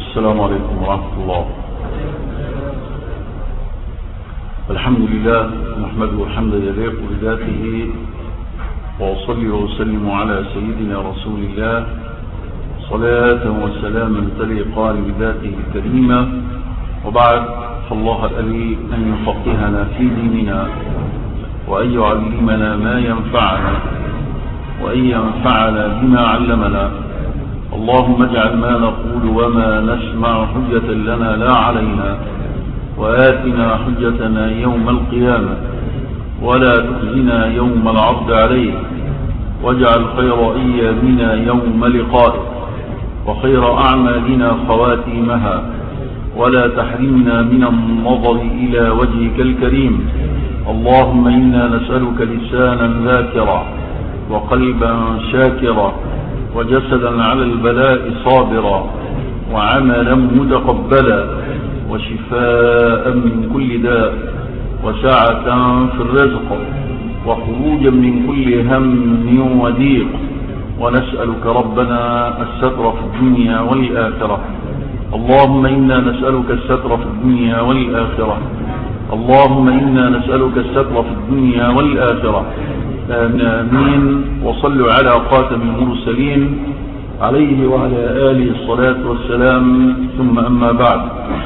السلام عليكم ورحمة الله الحمد لله نحمده حمدا يليق بذاته وأصلي وأسلم على سيدنا رسول الله صلاة وسلاما تليقان بذاته الكريمة وبعد فالله الألي أن يفقهنا في ديننا وأن يعلمنا ما ينفعنا وأن ينفعنا بما علمنا اللهم اجعل ما نقول وما نسمع حجة لنا لا علينا وآتنا حجتنا يوم القيامة ولا تخزنا يوم العرض عليه واجعل خير أيامنا يوم لقائك وخير أعمالنا خواتيمها ولا تحرمنا من النظر إلى وجهك الكريم اللهم إنا نسألك لسانا ذاكرا وقلبا شاكرا وجسدا على البلاء صابرا وعملا متقبلا وشفاء من كل داء وسعة في الرزق وخروجا من كل هم وضيق ونسألك ربنا الستر في الدنيا والآخرة اللهم إنا نسألك الستر في الدنيا والآخرة اللهم إنا نسألك الستر في الدنيا والآخرة آمين وصلوا على خاتم المرسلين عليه وعلى آله الصلاة والسلام ثم أما بعد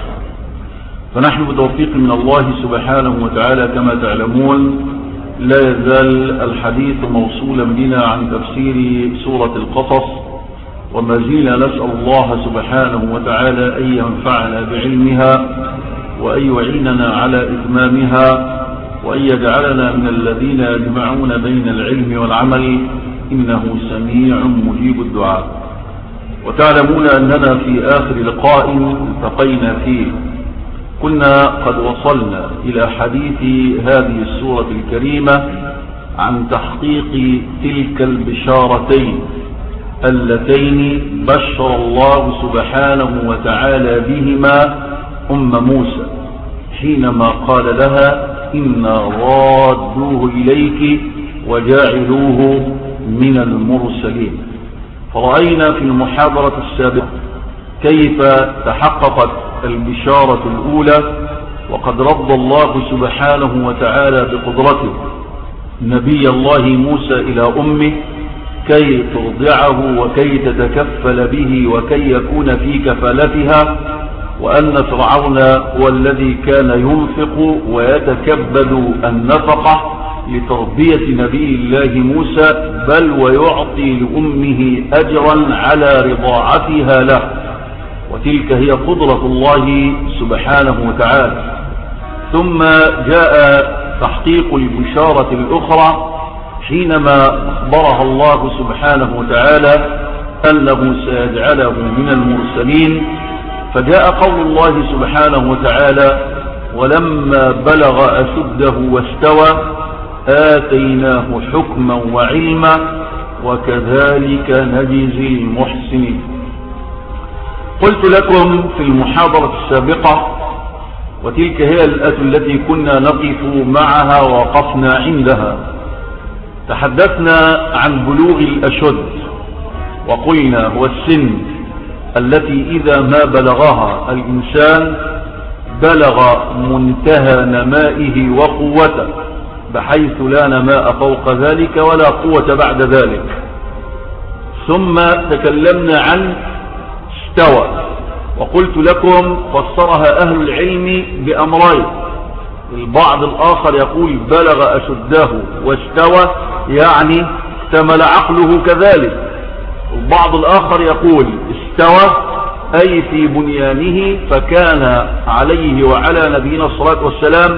فنحن بتوفيق من الله سبحانه وتعالى كما تعلمون لا يزال الحديث موصولا بنا عن تفسير سورة القصص وما زلنا نسأل الله سبحانه وتعالى أن ينفعنا بعلمها وأن يعيننا على إتمامها وأن يجعلنا من الذين يجمعون بين العلم والعمل إنه سميع مجيب الدعاء وتعلمون أننا في آخر لقاء التقينا فيه كنا قد وصلنا إلى حديث هذه السورة الكريمة عن تحقيق تلك البشارتين اللتين بشر الله سبحانه وتعالى بهما أم موسى حينما قال لها إنا رادوه إليك وجاعلوه من المرسلين فرأينا في المحاضرة السابقة كيف تحققت البشارة الأولى وقد رد الله سبحانه وتعالى بقدرته نبي الله موسى إلى أمه كي ترضعه وكي تتكفل به وكي يكون في كفالتها وأن فرعون هو الذي كان ينفق ويتكبد النفقة لتربية نبي الله موسى بل ويعطي لأمه أجرا على رضاعتها له وتلك هي قدرة الله سبحانه وتعالى ثم جاء تحقيق البشارة الأخرى حينما أخبرها الله سبحانه وتعالى أنه سيجعله من المرسلين فجاء قول الله سبحانه وتعالى ولما بلغ أشده واستوى آتيناه حكما وعلما وكذلك نجزي المحسنين قلت لكم في المحاضرة السابقة وتلك هي الأة التي كنا نقف معها ووقفنا عندها تحدثنا عن بلوغ الأشد وقلنا هو السن التي إذا ما بلغها الإنسان بلغ منتهى نمائه وقوته بحيث لا نماء فوق ذلك ولا قوة بعد ذلك ثم تكلمنا عن استوى وقلت لكم فسرها أهل العلم بأمرين البعض الآخر يقول بلغ أشده واستوى يعني اكتمل عقله كذلك البعض الآخر يقول استوى أي في بنيانه فكان عليه وعلى نبينا الصلاة والسلام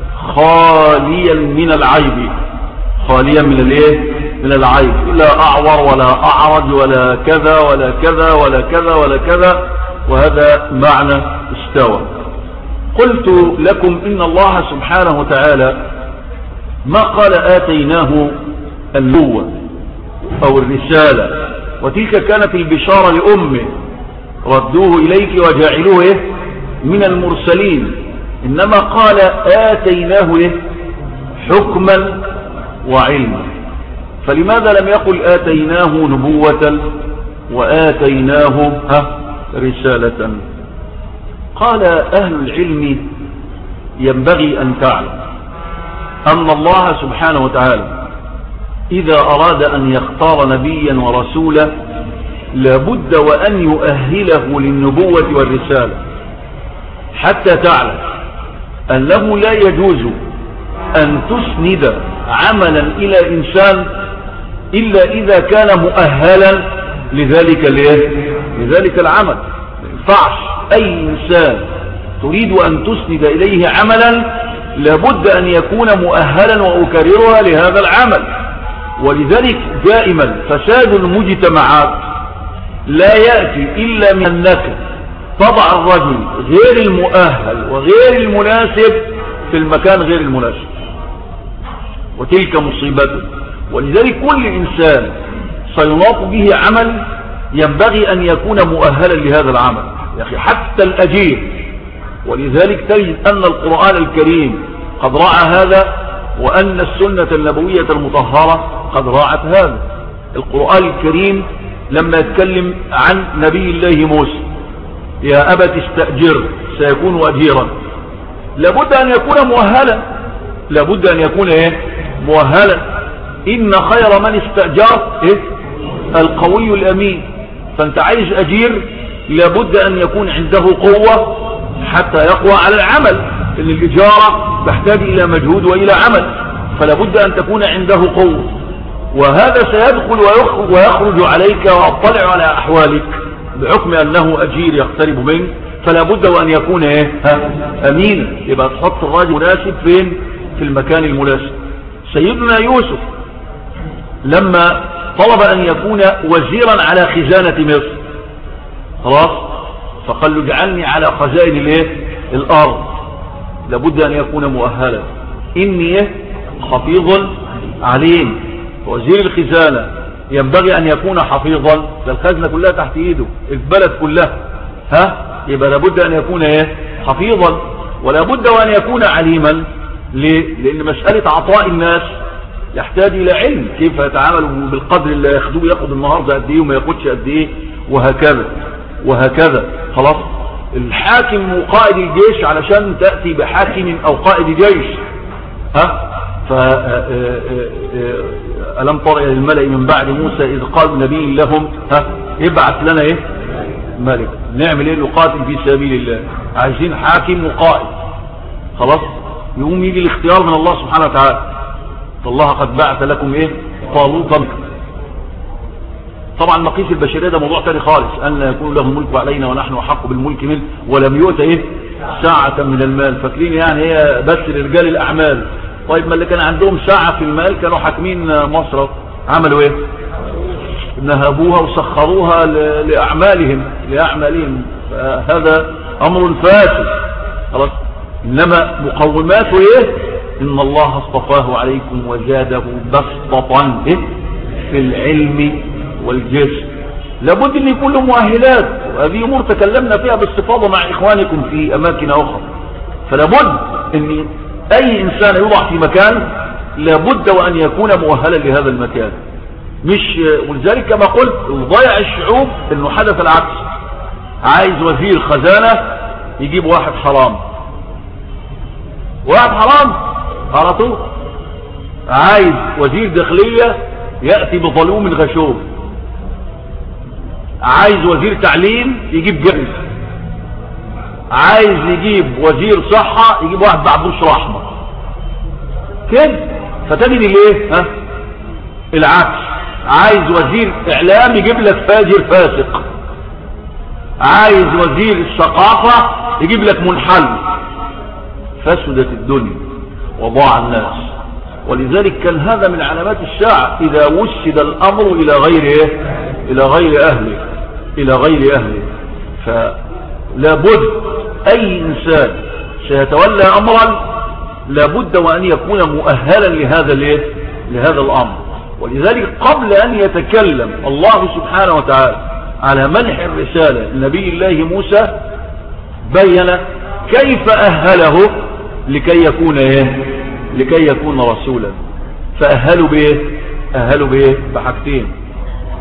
خاليا من العيب خاليا من الايه من العيب لا اعور ولا اعرج ولا كذا ولا كذا ولا كذا ولا كذا وهذا معنى استوى قلت لكم ان الله سبحانه وتعالى ما قال اتيناه النوة او الرسالة وتلك كانت البشارة لأمه ردوه إليك وجعلوه إيه؟ من المرسلين إنما قال آتيناه إيه؟ حكما وعلما فلماذا لم يقل آتيناه نبوة وآتيناه ها رسالة قال أهل العلم ينبغي أن تعلم أن الله سبحانه وتعالى إذا أراد أن يختار نبيا ورسولا لابد وأن يؤهله للنبوة والرسالة حتى تعلم أنه لا يجوز أن تسند عملا إلى إنسان إلا إذا كان مؤهلا لذلك لذلك العمل ما ينفعش أي إنسان تريد أن تسند إليه عملا لابد أن يكون مؤهلا وأكررها لهذا العمل ولذلك دائما فساد المجتمعات لا يأتي إلا من أنك تضع الرجل غير المؤهل وغير المناسب في المكان غير المناسب وتلك مصيبته ولذلك كل إنسان سيناط به عمل ينبغي أن يكون مؤهلا لهذا العمل يا أخي حتى الأجير ولذلك تجد أن القرآن الكريم قد راعى هذا وأن السنة النبوية المطهرة قد راعت هذا القرآن الكريم لما يتكلم عن نبي الله موسى يا أبت استأجر سيكون أجيرا لابد أن يكون مؤهلا لابد أن يكون إيه مؤهلا إن خير من استأجر إيه القوي الأمين فأنت عايز أجير لابد أن يكون عنده قوة حتى يقوى على العمل إن الإجارة تحتاج إلى مجهود وإلى عمل فلابد أن تكون عنده قوة وهذا سيدخل ويخرج عليك ويطلع على أحوالك بحكم أنه أجير يقترب منك فلا بد وأن يكون إيه أمينا يبقى تحط الراجل مناسب فين في المكان المناسب سيدنا يوسف لما طلب أن يكون وزيرا على خزانة مصر خلاص فقال له اجعلني على خزائن الايه الارض لابد ان يكون مؤهلا اني حفيظ عليم وزير الخزانة ينبغي ان يكون حفيظا الخزنة كلها تحت ايده البلد كلها ها يبقى لابد ان يكون ايه حفيظا ولابد وان يكون عليما ليه لان مسألة عطاء الناس يحتاج الى علم كيف يتعامل بالقدر اللي ياخدوه ياخد النهاردة قد ايه وما ياخدش قد ايه وهكذا وهكذا خلاص الحاكم وقائد الجيش علشان تأتي بحاكم او قائد جيش ها فألم تر إلى الملأ من بعد موسى إذ قال نبي لهم ها ابعث لنا إيه ملك نعمل إيه نقاتل في سبيل الله عايزين حاكم وقائد خلاص يقوم يجي الاختيار من الله سبحانه وتعالى فالله قد بعث لكم إيه طالوتا طبعا مقيس البشرية ده موضوع تاني خالص أن يكون له الملك علينا ونحن أحق بالملك منه ولم يؤت إيه ساعة من المال فاكرين يعني هي بس لرجال الأعمال طيب ما اللي كان عندهم ساعة في المال كانوا حاكمين مصر عملوا ايه نهبوها وسخروها لأعمالهم لأعمالهم هذا أمر فاسد خلاص إنما مقوماته ايه إن الله اصطفاه عليكم وزاده بسطة إيه؟ في العلم والجسم لابد ان يكون له مؤهلات وهذه امور تكلمنا فيها باستفاضة مع اخوانكم في اماكن اخرى فلابد ان اي انسان يوضع في مكان لابد وان يكون مؤهلا لهذا المكان مش ولذلك كما قلت ضيع الشعوب انه حدث العكس عايز وزير خزانة يجيب واحد حرام واحد حرام على طول عايز وزير داخلية يأتي بظلوم غشوم عايز وزير تعليم يجيب جهل عايز يجيب وزير صحة يجيب واحد بعبوش رحمة كده فتجد ليه ها العكس عايز وزير اعلام يجيب لك فاجر فاسق عايز وزير الثقافة يجيب لك منحل فسدت الدنيا وضاع الناس ولذلك كان هذا من علامات الساعة إذا وسد الأمر إلى غير إيه؟ إلى غير أهله إلى غير أهله فلابد أي إنسان سيتولى أمرا لابد وأن يكون مؤهلا لهذا الايه لهذا الأمر ولذلك قبل أن يتكلم الله سبحانه وتعالى على منح الرسالة لنبي الله موسى بين كيف أهله لكي يكون إيه لكي يكون رسولا فأهلوا بإيه أهلوا بإيه بحاجتين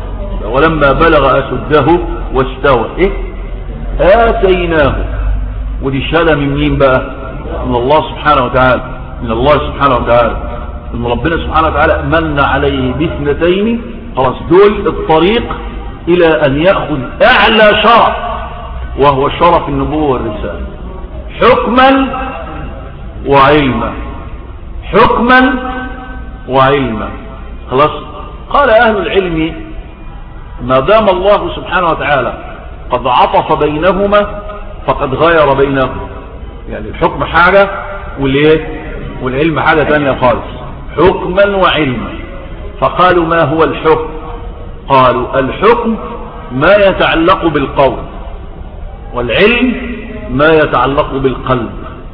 ولما بلغ أسده واستوى إيه آتيناه ودي شهادة من مين بقى من الله سبحانه وتعالى من الله سبحانه وتعالى ان ربنا سبحانه وتعالى من عليه باثنتين خلاص دول الطريق الى ان يأخذ اعلى شرف وهو شرف النبوة والرسالة حكما وعلما حكما وعلما خلاص قال اهل العلم ما دام الله سبحانه وتعالى قد عطف بينهما فقد غير بينهما يعني الحكم حاجة والايه والعلم حاجة تانية خالص حكما وعلما فقالوا ما هو الحكم قالوا الحكم ما يتعلق بالقول والعلم ما يتعلق بالقلب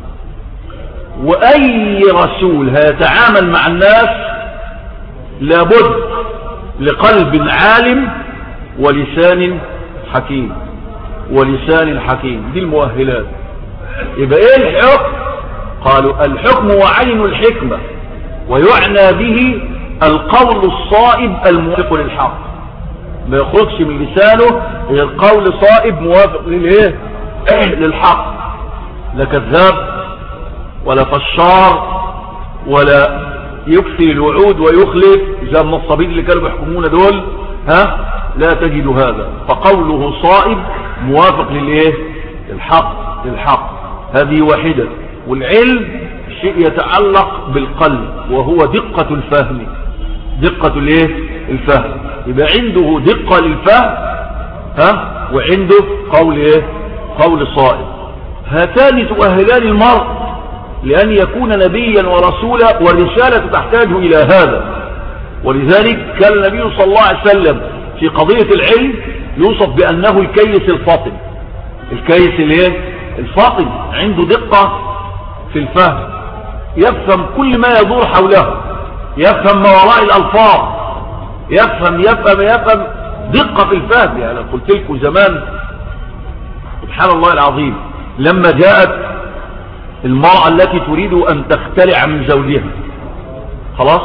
وأي رسول هيتعامل مع الناس لابد لقلب عالم ولسان حكيم ولسان حكيم دي المؤهلات يبقى ايه الحكم قالوا الحكم وعين الحكمة ويعنى به القول الصائب الموافق للحق ما يخرجش من لسانه غير قول صائب موافق للايه للحق لا كذاب ولا فشار ولا يكفي الوعود ويخلف زي النصابين اللي كانوا بيحكمونا دول ها لا تجد هذا فقوله صائب موافق للايه للحق للحق هذه واحدة والعلم شيء يتعلق بالقلب وهو دقة الفهم دقة الايه الفهم يبقى عنده دقة للفهم ها وعنده قول ايه قول صائب هاتان تؤهلان المرء لأن يكون نبيا ورسولا والرسالة تحتاج إلى هذا ولذلك كان النبي صلى الله عليه وسلم في قضية العلم يوصف بأنه الكيس الفاطن الكيس الايه الفاطن عنده دقة في الفهم يفهم كل ما يدور حوله يفهم ما وراء الألفاظ يفهم يفهم يفهم دقة في الفهم يعني قلت لكم زمان سبحان الله العظيم لما جاءت المرأة التي تريد أن تختلع من زوجها خلاص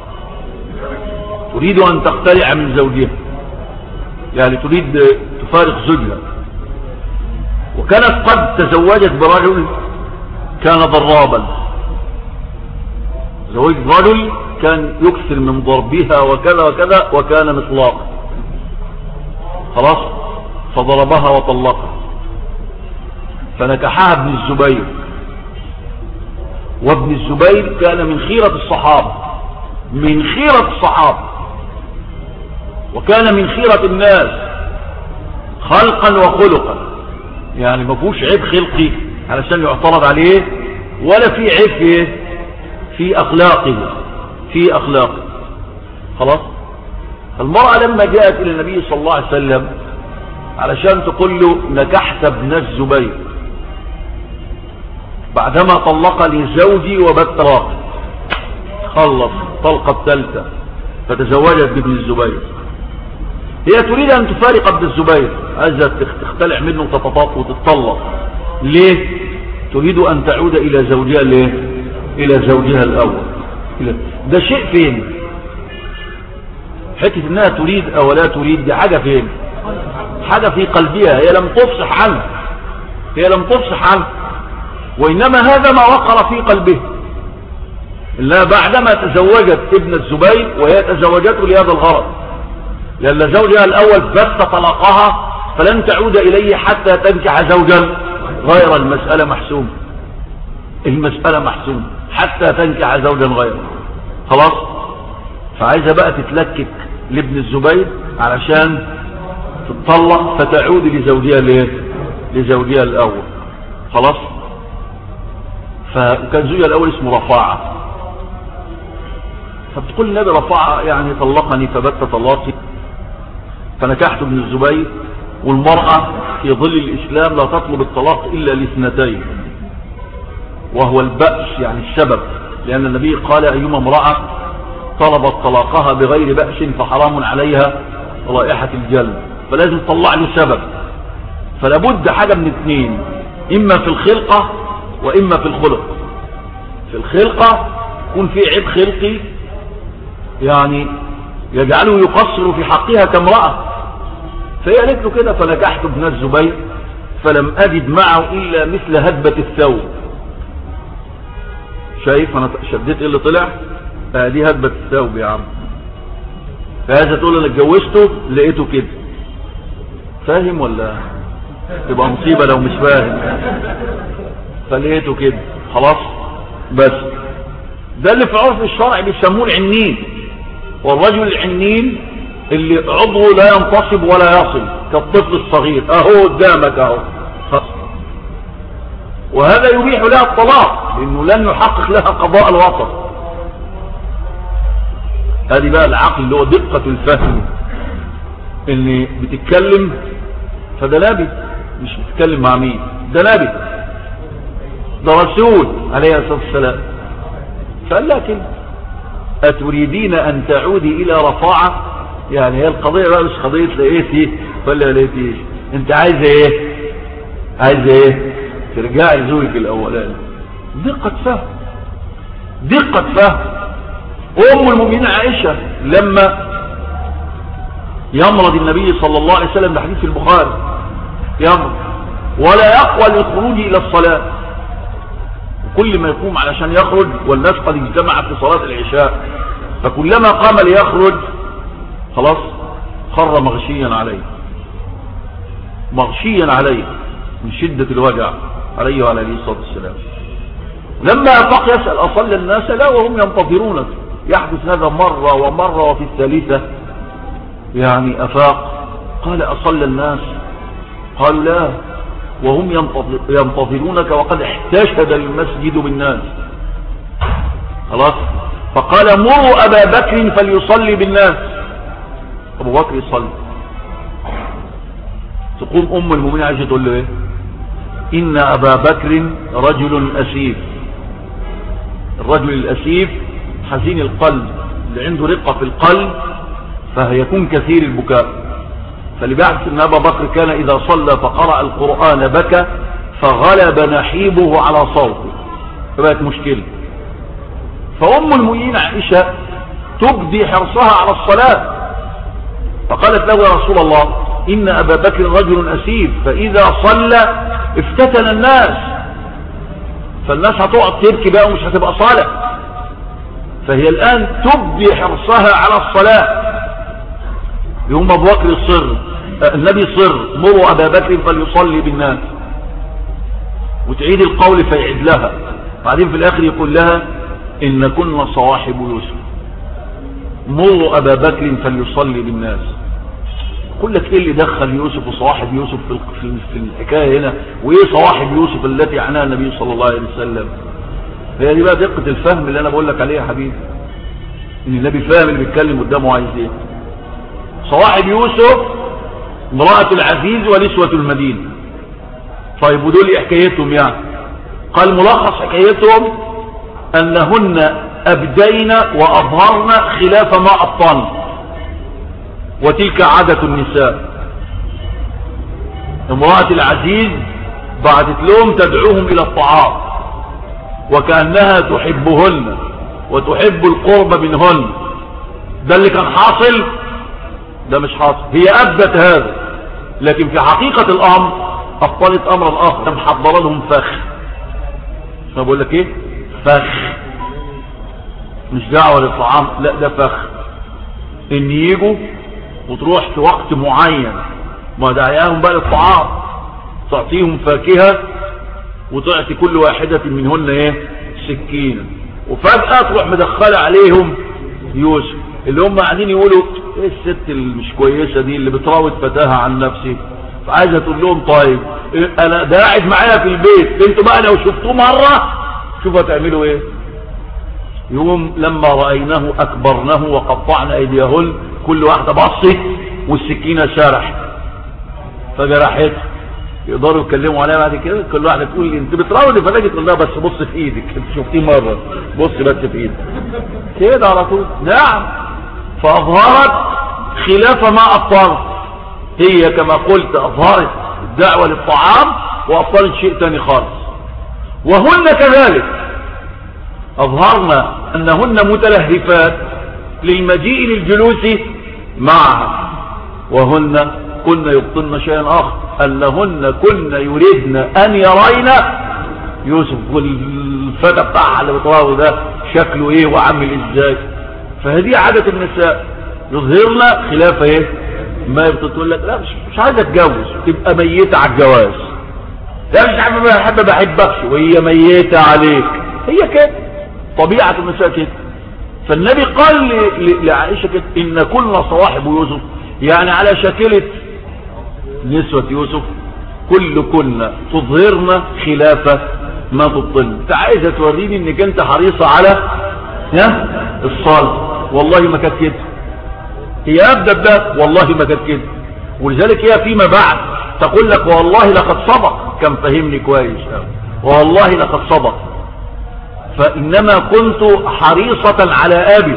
تريد أن تختلع من زوجها يعني تريد تفارق زوجها وكانت قد تزوجت برجل كان ضرابا زوجت رجل كان يكثر من ضربها وكذا وكذا وكان مطلاقا خلاص فضربها وطلقها فنكحها ابن الزبير وابن الزبير كان من خيرة الصحابة من خيرة الصحابة وكان من خيرة الناس خلقا وخلقا يعني ما فيهوش عيب خلقي علشان يعترض عليه ولا في عيب في في اخلاقه في اخلاقه خلاص المرأة لما جاءت الى النبي صلى الله عليه وسلم علشان تقول له نكحت ابن الزبير بعدما طلق لي زوجي وبت راقد خلص طلقة الثالثة فتزوجت بابن الزبير هي تريد ان تفارق ابن الزبير عايزة تختلع منه وتتطاق وتتطلق ليه تريد ان تعود الى زوجها ليه الى زوجها الاول ده شيء فين حتة انها تريد او لا تريد دي حاجة فين حاجة في قلبها هي لم تفصح عنه هي لم تفصح عنه وإنما هذا ما وقر في قلبه إلا بعدما تزوجت ابن الزبير وهي تزوجته لهذا الغرض لأن زوجها الأول بث طلقها فلن تعود إليه حتى تنكح زوجا غير المسألة محسوم المسألة محسوم حتى تنكح زوجا غيره خلاص فعايزة بقى تتلكك لابن الزبير علشان تتطلق فتعود لزوجها ليه لزوجها الأول خلاص فكان زوجها الأول اسمه رفاعة فبتقول النبي رفاعة يعني طلقني فبت طلاقي فنكحت ابن الزبير والمرأة في ظل الإسلام لا تطلب الطلاق إلا لاثنتين وهو البأس يعني السبب لأن النبي قال أيما امرأة طلبت طلاقها بغير بأس فحرام عليها رائحة الجلد فلازم تطلع له سبب فلابد حاجة من اثنين إما في الخلقة وإما في الخلق في الخلقة يكون في عيب خلقي يعني يجعله يقصر في حقها كامرأة فهي قالت له كده فنكحت ابن الزبير فلم أجد معه إلا مثل هدبة الثوب شايف أنا شديت إيه اللي طلع دي هدبة الثوب يا عم فهذا تقول أنا اتجوزته لقيته كده فاهم ولا تبقى مصيبة لو مش فاهم فلقيته كده خلاص بس ده اللي في عرف الشرع بيسموه العنين والرجل العنين اللي عضوه لا ينتصب ولا يصل كالطفل الصغير اهو قدامك اهو وهذا يبيح لها الطلاق لانه لن يحقق لها قضاء الوطن هذه بقى العقل اللي هو دقة الفهم اللي بتتكلم فده نبي مش بتتكلم مع مين ده نبي ده رسول عليه الصلاة والسلام فقال لها كده أتريدين أن تعودي إلى رفاعة يعني هي القضية بقى مش قضية لقيتي ولا لقيتي انت عايزة ايه عايزة ايه ترجعي لزوجك الاولاني دقة فهم دقة فهم ام المؤمنين عائشة لما يمرض النبي صلى الله عليه وسلم بحديث البخاري يمرض ولا يقوى للخروج الى الصلاة كل ما يقوم علشان يخرج والناس قد اجتمعت في صلاة العشاء فكلما قام ليخرج خلاص خر مغشيا عليه مغشيا عليه من شدة الوجع عليه وعلى عليه الصلاة والسلام لما أفاق يسأل أصلي الناس لا وهم ينتظرونك يحدث هذا مرة ومرة وفي الثالثة يعني أفاق قال أصلي الناس قالوا لا وهم ينتظرونك وقد احتشد المسجد بالناس خلاص فقال مروا أبا بكر فليصلي بالناس ابو بكر يصلي تقوم ام المؤمنين عايشه تقول له ايه ان ابا بكر رجل اسيف الرجل الاسيف حزين القلب اللي عنده رقه في القلب فهيكون كثير البكاء فاللي بيحدث ان ابا بكر كان اذا صلى فقرأ القرآن بكى فغلب نحيبه على صوته فبقت مشكلة فأم المؤمنين عائشة تبدي حرصها على الصلاة فقالت له يا رسول الله إن أبا بكر رجل أسير فإذا صلى افتتن الناس فالناس هتقعد تبكي بقى ومش هتبقى صالح فهي الآن تبدي حرصها على الصلاة يوم أبو بكر الصر النبي صر مروا أبا بكر فليصلي بالناس وتعيد القول فيعد لها بعدين في الآخر يقول لها إن كنا صواحب يوسف مروا أبا بكر فليصلي بالناس قل لك ايه اللي دخل يوسف وصواحب يوسف في في الحكايه هنا وايه صواحب يوسف التي عناها النبي صلى الله عليه وسلم هي دي بقى دقه الفهم اللي انا بقول لك عليها يا حبيبي ان النبي فاهم اللي بيتكلم قدامه عايز ايه صواحب يوسف امراه العزيز ونسوه المدينه طيب ودول ايه حكايتهم يعني قال ملخص حكايتهم انهن ابدين واظهرن خلاف ما ابطن وتلك عادة النساء امرأة العزيز بعثت لهم تدعوهم الى الطعام وكأنها تحبهن وتحب القرب منهن ده اللي كان حاصل ده مش حاصل هي أثبت هذا لكن في حقيقة الأمر أبطلت أمرا آخر محضر لهم فخ ما بقول لك ايه فخ مش دعوة للطعام لا ده فخ ان يجوا وتروح في وقت معين ما دعياهم بقى للطعام تعطيهم فاكهة وتعطي كل واحدة منهن ايه سكينة وفجأة تروح مدخلة عليهم يوسف اللي هم قاعدين يقولوا ايه الست اللي مش كويسة دي اللي بتراود فتاها عن نفسي فعايزة تقول لهم طيب إيه انا ده قاعد معايا في البيت انتوا بقى لو شفتوه مرة شوفوا هتعملوا ايه يوم لما رأيناه أكبرناه وقطعنا أيديهن كل واحدة بصت والسكينة شرح فجرحت يقدروا يتكلموا عليها بعد كده كل واحدة تقول لي انت بتراودي فلاجي تقول لها بس بص في ايدك انت شفتيه مرة بص بس في ايدك كده على طول نعم فأظهرت خلاف ما أبطلت هي كما قلت أظهرت الدعوة للطعام وأبطلت شيء تاني خالص وهن كذلك أظهرنا أنهن متلهفات للمجيء للجلوس معها وهن كن يبطن شيئا آخر أنهن كن يريدن أن يرين يوسف والفتى بتاعها اللي بتراوه ده شكله ايه وعامل ازاي فهذه عادة النساء يظهرن خلاف ايه ما بتقول لك لا مش, مش عايزة اتجوز تبقى ميتة على الجواز لا مش عارفة بحب بحبكش وهي ميتة عليك هي كده طبيعة النساء كده فالنبي قال لعائشة كده ان كل صواحب يوسف يعني على شكلة نسوة يوسف كل كنا تظهرنا خلاف ما تبطل انت عايزة توريني انك انت حريصة على ها الصالح والله ما كانت كده هي ابدا ده والله ما كانت كده ولذلك هي فيما بعد تقول لك والله لقد صدق كان فهمني كويس والله لقد صدق فإنما كنت حريصة على أبي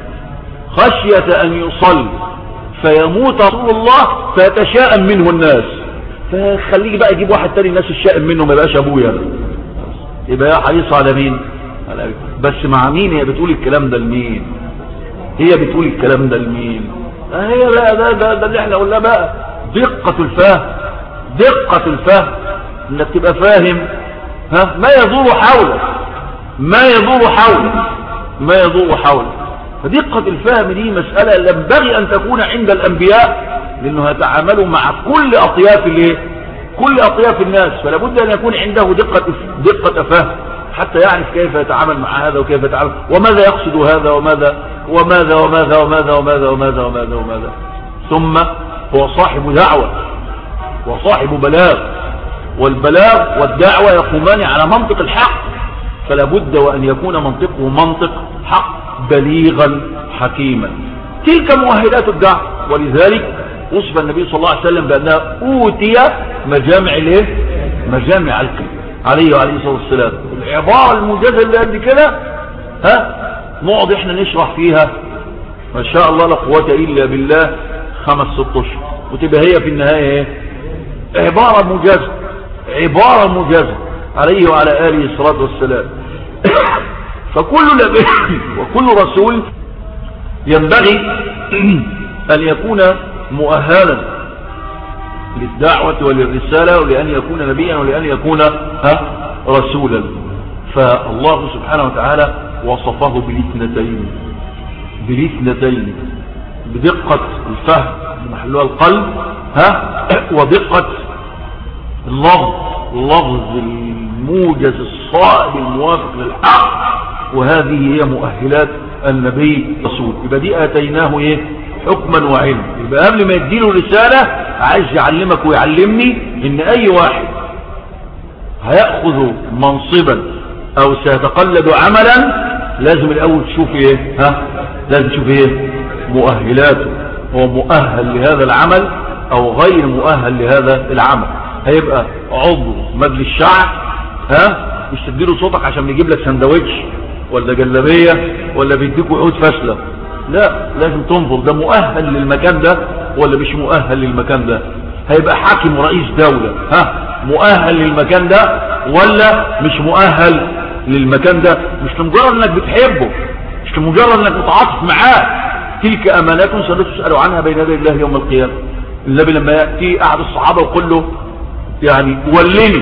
خشية أن يصلي فيموت رسول الله فيتشاءم منه الناس فخليك بقى يجيب واحد تاني الناس الشائم منه ما يبقاش ابويا يبقى يا حريص على مين على أبي. بس مع مين هي بتقول الكلام ده لمين هي بتقول الكلام ده لمين هي بقى ده, ده, ده اللي احنا قلنا بقى دقة الفهم دقة الفهم انك تبقى فاهم ها ما يدور حولك ما يدور حولك ما يدور حولك فدقة الفهم دي مسألة ينبغي أن تكون عند الأنبياء لأنه يتعاملوا مع كل أطياف الايه كل أطياف الناس فلا بد أن يكون عنده دقة دقة فهم حتى يعرف كيف يتعامل مع هذا وكيف يتعامل وماذا يقصد هذا وماذا وماذا وماذا وماذا وماذا وماذا وماذا وماذا ثم هو صاحب دعوة وصاحب بلاغ والبلاغ والدعوة يقومان على منطق الحق فلا بد وأن يكون منطقه منطق حق بليغا حكيما تلك مؤهلات الدعوة ولذلك وصف النبي صلى الله عليه وسلم بأنها أوتي مجامع الايه مجامع الكلم عليه وعليه الصلاة والسلام العبارة الموجزة اللي قد كده ها نقعد احنا نشرح فيها ما شاء الله لا قوة إلا بالله خمس ست اشهر وتبقى هي في النهاية ايه عبارة موجزة عبارة موجزة عليه وعلى آله الصلاة والسلام فكل نبي وكل رسول ينبغي أن يكون مؤهلا للدعوة وللرسالة ولأن يكون نبيا ولأن يكون ها رسولا فالله سبحانه وتعالى وصفه بالاثنتين بالاثنتين بدقة الفهم محلها القلب ها ودقة اللفظ اللفظ الموجز الصائب الموافق للحق وهذه هي مؤهلات النبي رسول يبقى دي اتيناه ايه حكما وعلم يبقى قبل ما يديله رسالة عايز يعلمك ويعلمني ان اي واحد هيأخذ منصبا او سيتقلد عملا لازم الاول تشوف ايه ها لازم تشوف ايه مؤهلاته هو مؤهل لهذا العمل او غير مؤهل لهذا العمل هيبقى عضو مجلس الشعب ها مش تديله صوتك عشان يجيب لك سندوتش ولا جلابيه ولا بيديك وعود فاشله لا لازم تنظر ده مؤهل للمكان ده ولا مش مؤهل للمكان ده هيبقى حاكم ورئيس دولة ها مؤهل للمكان ده ولا مش مؤهل للمكان ده مش لمجرد انك بتحبه مش لمجرد انك متعاطف معاه تلك امانات سنسأل عنها بين يدي الله يوم القيامة النبي لما يأتي احد الصحابة ويقول له يعني ولني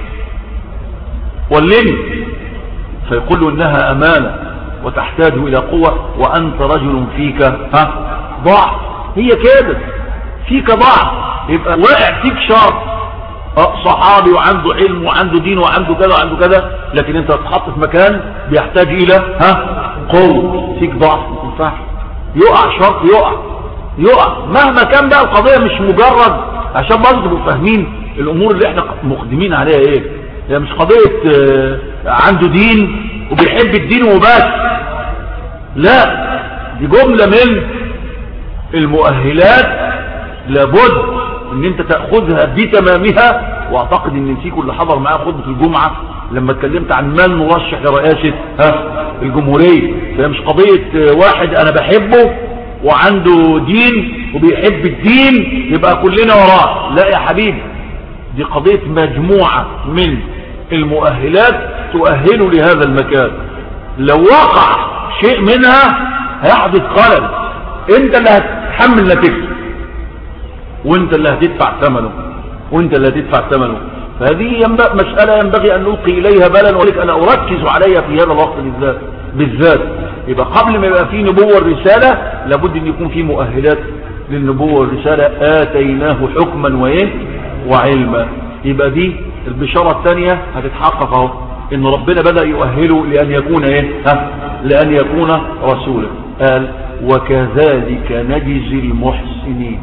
ولني فيقول له انها امانة وتحتاج الى قوة وانت رجل فيك ها ضعف هي كده فيك ضعف يبقى واقع فيك شر صحابي وعنده علم وعنده دين وعنده كذا وعنده كذا لكن انت تتحط في مكان بيحتاج الى ها قوة فيك ضعف ما تنفعش يقع شرط يقع يقع مهما كان بقى القضية مش مجرد عشان برضه تبقوا فاهمين الامور اللي احنا مقدمين عليها ايه هي مش قضية اه عنده دين وبيحب الدين وبس لا دي جملة من المؤهلات لابد ان انت تأخذها بتمامها واعتقد ان نسيكوا اللي حضر معاه خطبة الجمعة لما اتكلمت عن من مرشح لرئاسة ها الجمهورية فهي مش قضية واحد انا بحبه وعنده دين وبيحب الدين يبقى كلنا وراه لا يا حبيبي دي قضية مجموعة من المؤهلات تؤهله لهذا المكان لو وقع شيء منها هيحدث خلل انت اللي هتحمل نتيجته وانت اللي هتدفع ثمنه وانت اللي تدفع ثمنه فهذه ينبغي مسألة ينبغي أن نلقي إليها بالا ولك أنا أركز عليها في هذا الوقت بالذات بالذات يبقى قبل ما يبقى في نبوة الرسالة لابد أن يكون في مؤهلات للنبوة والرسالة آتيناه حكما وإيه وعلما يبقى دي البشارة الثانية هتتحقق اهو ان ربنا بدأ يؤهله لأن يكون ايه ها لأن يكون رسولا قال وكذلك نجزي المحسنين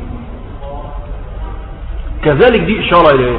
كذلك دي إشارة إلى ايه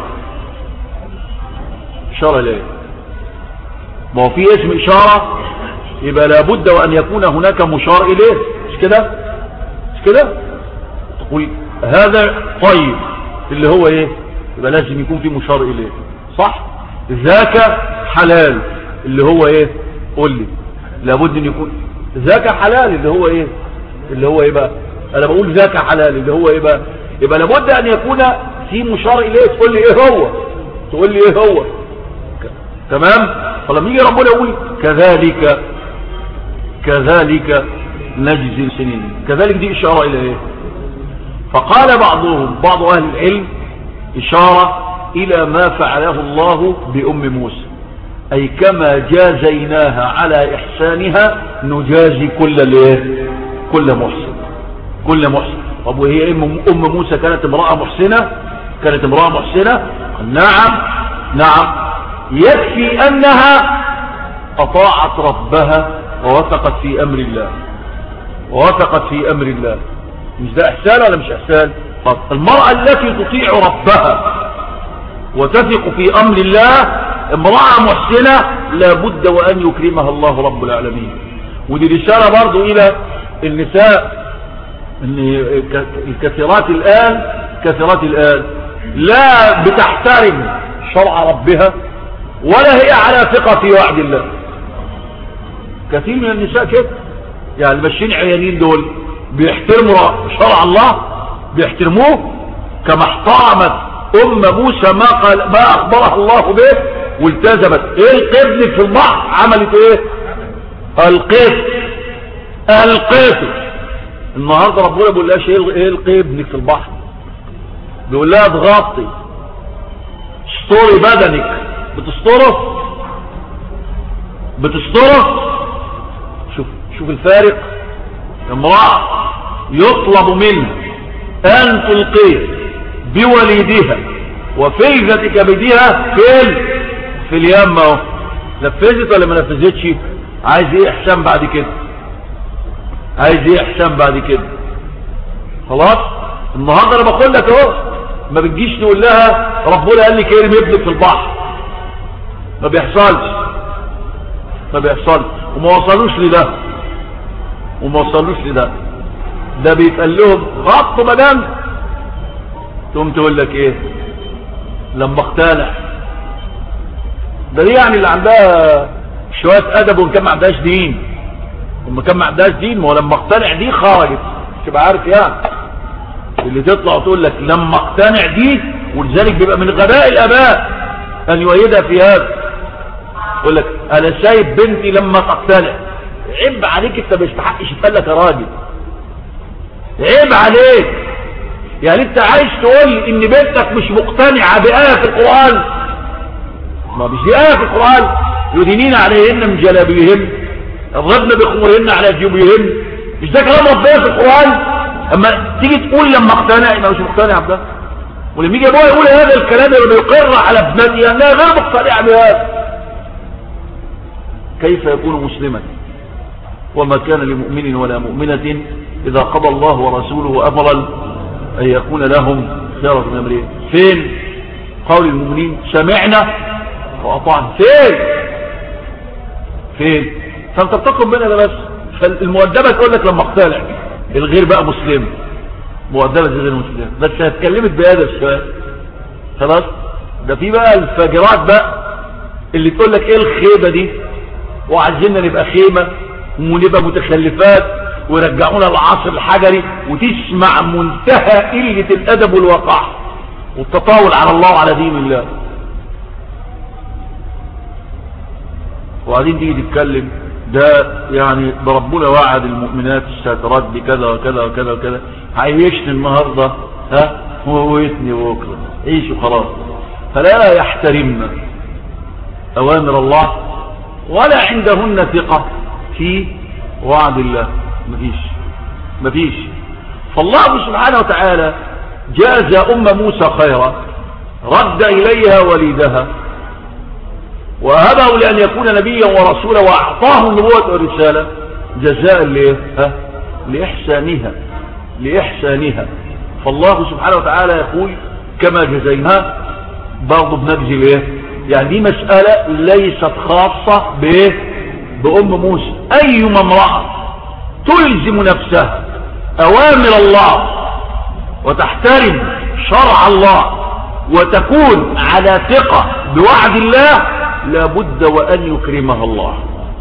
إشارة إلى ايه ما هو في اسم إشارة يبقى لابد وأن يكون هناك مشار إليه مش كده مش كده تقول هذا طيب اللي هو ايه يبقى لازم يكون في مشار إليه صح ذاك حلال اللي هو ايه قول لي لابد ان يكون ذاك حلال اللي هو ايه اللي هو ايه بقى انا بقول ذاك حلال اللي هو ايه بقى يبقى لابد ان يكون في مشار اليه تقول لي ايه هو تقول لي ايه هو تمام فلما يجي ربنا يقول كذلك كذلك نجزي السنين كذلك دي اشاره الى ايه فقال بعضهم بعض اهل العلم اشاره الى ما فعله الله بام موسى اي كما جازيناها على احسانها نجازي كل الايه كل محسن كل محسن طب وهي ام موسى كانت امراه محسنه كانت امراه محسنه نعم نعم يكفي انها اطاعت ربها ووثقت في امر الله ووثقت في امر الله مش ده احسان ولا مش احسان طب المرأة التي تطيع ربها وتثق في امر الله امرأة محسنة لابد وان يكرمها الله رب العالمين ودي رسالة برضو الى النساء الكثيرات الان كثيرات الان لا بتحترم شرع ربها ولا هي على ثقة في وعد الله كثير من النساء كده يعني المشين عيانين دول بيحترموا شرع الله بيحترموه كما احترمت ام موسى ما قال ما اخبرها الله به والتزمت ايه القبل في البحر عملت ايه القيت القيت النهارده ربنا بيقول لها ايه القبل في البحر بيقول لها تغطي استوري بدنك بتستره بتستره شوف شوف الفارق امرأة يطلب منها ان تلقيه بوليدها وفلذة كبدها في في اليم اهو نفذت ولا ما نفذتش عايز ايه احسان بعد كده عايز ايه احسان بعد كده خلاص النهارده انا بقول لك اهو ما بتجيش تقول لها ربنا قال لي كريم ابنك في البحر ما بيحصلش ما بيحصلش وما وصلوش لده وما وصلوش لده ده بيتقال لهم غطوا مدام تقوم تقول لك ايه لما اقتنع ده دي يعني اللي عندها شوية ادب وان كان ما عندهاش دين وما كان ما عندهاش دين ما هو لما اقتنع دي خرجت مش تبقى عارف يعني اللي تطلع وتقول لك لما اقتنع دي ولذلك بيبقى من غباء الاباء ان يؤيدها في هذا يقول لك انا سايب بنتي لما تقتنع عيب عليك انت مش تحقش لك يا راجل عيب عليك يعني انت عايز تقول ان بنتك مش مقتنعة بآية في القرآن ما مش دي آية في القرآن يدينين عليهن من جلابيهن الربن بخمرهن على جيوبهن مش ده كلام ربنا في القرآن اما تيجي تقول لما اقتنع ما مش مقتنع بده ولما يجي ابوها يقول هذا الكلام اللي بيقر على ابنتي انها غير مقتنعه بهذا كيف يكون مسلما وما كان لمؤمن ولا مؤمنة إذا قضى الله ورسوله أمرا أن يكون لهم خيرة من أمرين فين قول المؤمنين سمعنا وأطعنا فين فين فانت بتقرب منها ده بس فالمؤدبة تقول لك لما اقتلع الغير بقى مسلم مؤدبة غير مسلم بس هتكلمت بهذا السؤال خلاص ده في بقى الفاجرات بقى اللي تقول لك ايه الخيبة دي وعايزيننا نبقى خيمة ونبقى متخلفات ويرجعونا العصر الحجري وتسمع منتهى قلة الأدب والوقاح والتطاول على الله وعلى دين الله وبعدين تيجي تتكلم ده يعني ده ربنا وعد المؤمنات الساترات بكذا وكذا وكذا وكذا عيشني النهاردة ها وويتني بكره عيش وخلاص فلا يحترمن أوامر الله ولا عندهن ثقة في وعد الله مفيش مفيش فالله سبحانه وتعالى جاز أم موسى خيرا رد إليها وليدها وهبه لأن يكون نبيا ورسولا وأعطاه النبوة والرسالة جزاء لإحسانها لإحسانها فالله سبحانه وتعالى يقول كما جزيناها برضه بنجزي ليه يعني دي مسألة ليست خاصة بايه بأم موسى أيما امرأة تلزم نفسها أوامر الله وتحترم شرع الله وتكون على ثقة بوعد الله لابد وأن يكرمها الله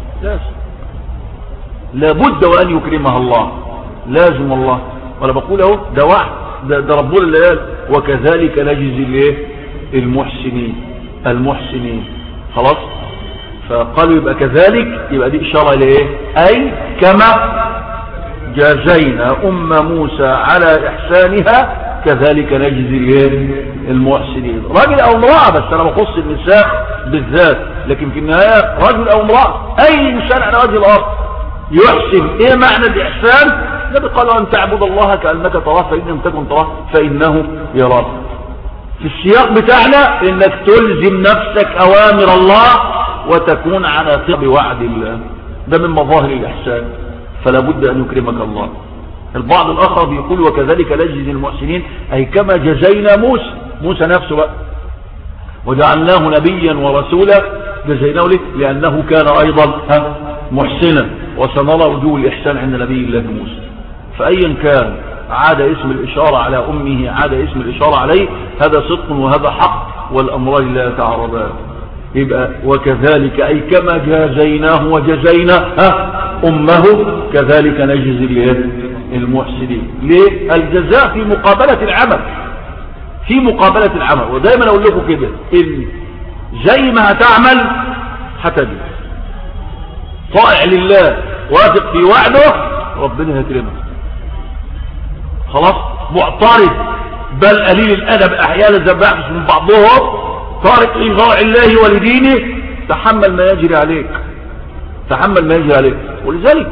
لابد وأن يكرمها الله لازم الله وأنا بقول اهو ده وعد ده, ده ربنا اللي قال وكذلك نجزي الايه المحسنين المحسنين خلاص فقالوا يبقى كذلك يبقى دي إشارة لإيه أي كما جازينا أم موسى على إحسانها كذلك نجزي المحسنين رجل أو امرأة بس أنا بخص النساء بالذات لكن في النهاية رجل أو امرأة أي إنسان على وجه الأرض يحسن إيه معنى الإحسان النبي قال أن تعبد الله كأنك تراه فإن لم تكن تراه فإنه يراك في السياق بتاعنا إنك تلزم نفسك أوامر الله وتكون على ثق بوعد الله ده من مظاهر الإحسان فلا بد أن يكرمك الله البعض الآخر بيقول وكذلك نجزي المحسنين أي كما جزينا موسى موسى نفسه بقى وجعلناه نبيا ورسولا جزيناه ليه لأنه كان أيضا محسنا وسنرى وجوه الإحسان عند نبي الله موسى فأيا كان عاد اسم الإشارة على أمه عاد اسم الإشارة عليه هذا صدق وهذا حق والأمران لا يتعارضان يبقى وكذلك أي كما جازيناه وجزينا ها أمه كذلك نجزي المحسنين ليه الجزاء في مقابلة العمل في مقابلة العمل ودايما أقول لكم كده إن زي ما هتعمل هتجد طائع لله واثق في وعده ربنا هيكرمك خلاص معترض بل قليل الأدب أحيانا زي من بعضهم تارك لشرع الله ولدينه تحمل ما يجري عليك تحمل ما يجري عليك ولذلك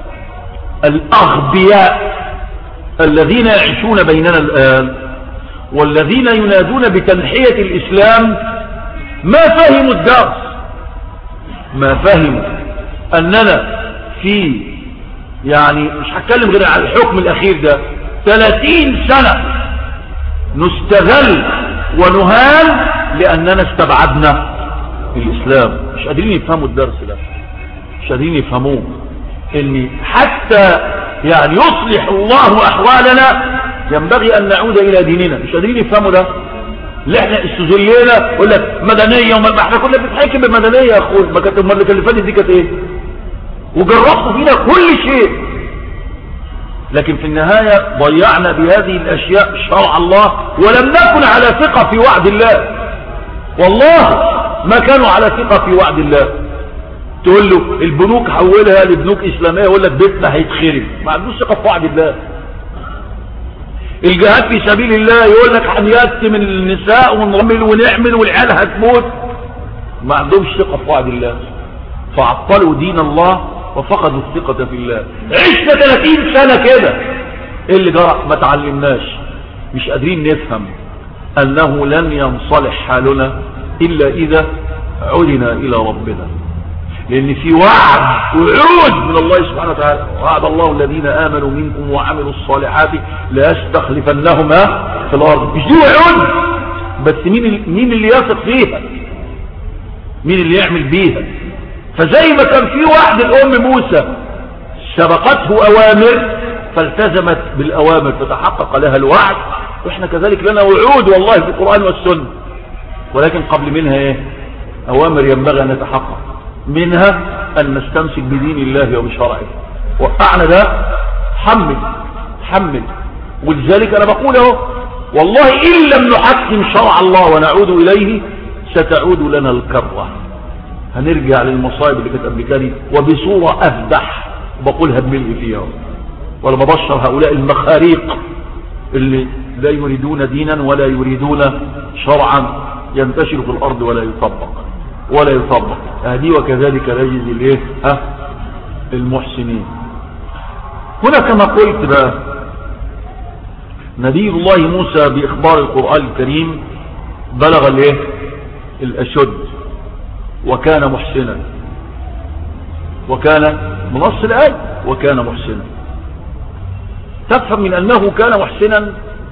الأغبياء الذين يعيشون بيننا الآن والذين ينادون بتنحية الإسلام ما فهموا الدرس ما فهموا أننا في يعني مش هتكلم غير على الحكم الأخير ده 30 سنة نستغل ونهان لأننا استبعدنا الإسلام مش قادرين يفهموا الدرس ده مش قادرين يفهموه ان حتى يعني يصلح الله أحوالنا ينبغي أن نعود إلى ديننا مش قادرين يفهموا ده اللي احنا استزلينا يقول لك مدنية وما احنا كنا بنتحكم بالمدنية يا اخوي ما كانت المرة اللي فاتت دي كانت ايه وجربتوا فينا كل شيء لكن في النهاية ضيعنا بهذه الأشياء شرع الله ولم نكن على ثقة في وعد الله والله ما كانوا على ثقة في وعد الله تقول له البنوك حولها لبنوك إسلامية يقول لك بيتنا هيتخرب ما عندوش ثقة في وعد الله الجهاد في سبيل الله يقول لك هنيتم النساء ونرمل ونعمل والعيال هتموت ما عندهمش ثقة في وعد الله فعطلوا دين الله وفقدوا الثقة في الله عشنا 30 سنة كده ايه اللي جرى ما تعلمناش مش قادرين نفهم أنه لن ينصلح حالنا إلا إذا عدنا إلى ربنا لأن في وعد وعود من الله سبحانه وتعالى وعد الله الذين آمنوا منكم وعملوا الصالحات ليستخلفنهم في الأرض مش دي وعود بس مين مين اللي يثق فيها مين اللي يعمل بيها فزي ما كان في وعد الأم موسى سبقته أوامر فالتزمت بالأوامر فتحقق لها الوعد واحنا كذلك لنا وعود والله في القرآن والسنة ولكن قبل منها ايه اوامر ينبغي ان نتحقق منها ان نستمسك بدين الله وبشرعه وقعنا ده حمل حمل ولذلك انا بقول اهو والله ان لم نحكم شرع الله ونعود اليه ستعود لنا الكرة هنرجع للمصائب اللي كانت قبل كده وبصورة افدح بقولها بملء فيها ولا ببشر هؤلاء المخاريق اللي لا يريدون دينا ولا يريدون شرعا ينتشر في الارض ولا يطبق ولا يطبق هذه وكذلك نجد الايه ها المحسنين هنا كما قلت بقى نبي الله موسى باخبار القرآن الكريم بلغ الايه الاشد وكان محسنا وكان منص الآية وكان محسنا تفهم من أنه كان محسنا